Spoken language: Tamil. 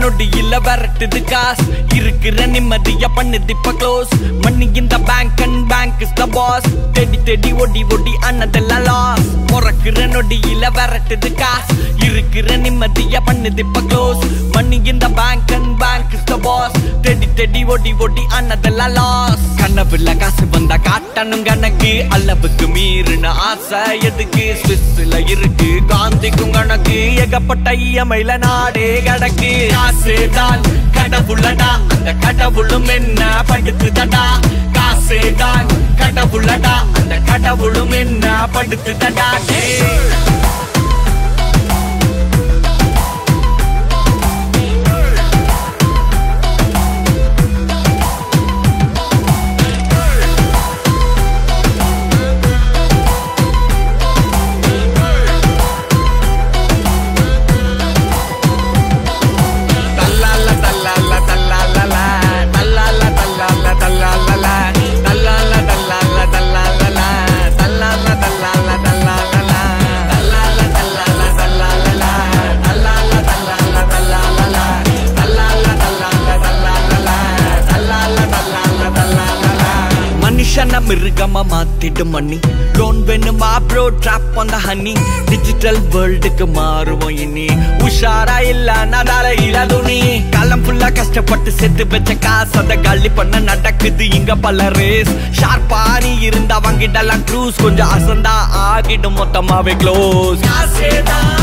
நொடியில விரட்டுது காசு இருக்கிற நிம்மதிய பண்ணுது இப்ப க்ளோஸ் மணி இந்த bank and bank is the boss தேடி தேடி ஒடி ஒடி அண்ணதெல்லாம் லாஸ் பிறக்கிற நொடியில விரட்டுது காசு இருக்கிற நிம்மதிய பண்ணுது இப்ப க்ளோஸ் மணி இந்த bank and bank is the boss தேடி தேடி ஒடி ஒடி அண்ணதெல்லாம் லாஸ் கனவுல காசு வந்தா காட்டணும் கணக்கு அளவுக்கு மீறின ஆசை எதுக்கு ஸ்விஸ்ல இருக்கு காந்திக்கும் கணக்கு ஏகப்பட்ட இயமையில நாடே கிடக்கு காசு தான் கடவுளடா அந்த கடவுளும் என்ன படுத்துதடா காசு தான் கடவுளடா அந்த கடவுளும் என்ன படுத்துதடா டேய். தல்லால தல்லால தல்லாலல தல்லால தல்லால தல்லாலல தல்லால தல்லால தல்லாலல தல்லால தல்லால தல்லாலல தல்லால தல்லால தல்லாலல தல்லால தல்லால தல்லாலல தல்லால தல்லால தல்லாலல தல்லால தல்லால தல்லாலல மனுஷன மிருகமா மாத்திடும் மணி லோன் வேணுமா ப்ரோ ட்ராப் அந்த ஹனி டிஜிட்டல் வேர்ல்டுக்கு மாறுவோம் இனி உஷாரா இல்ல நடால இளதுணி காலம் ஃபுல்லா கஷ்டப்பட்டு சேர்த்து வச்ச காசு அத காலி பண்ண நடக்குது இங்க பல ரேஸ் ஷார்ப்பா நீ இருந்தா வாங்கிடலாம் க்ரூஸ் கொஞ்சம் அசந்தா ஆகிடும் மொத்தமாவே க்ளோஸ் காசேதான்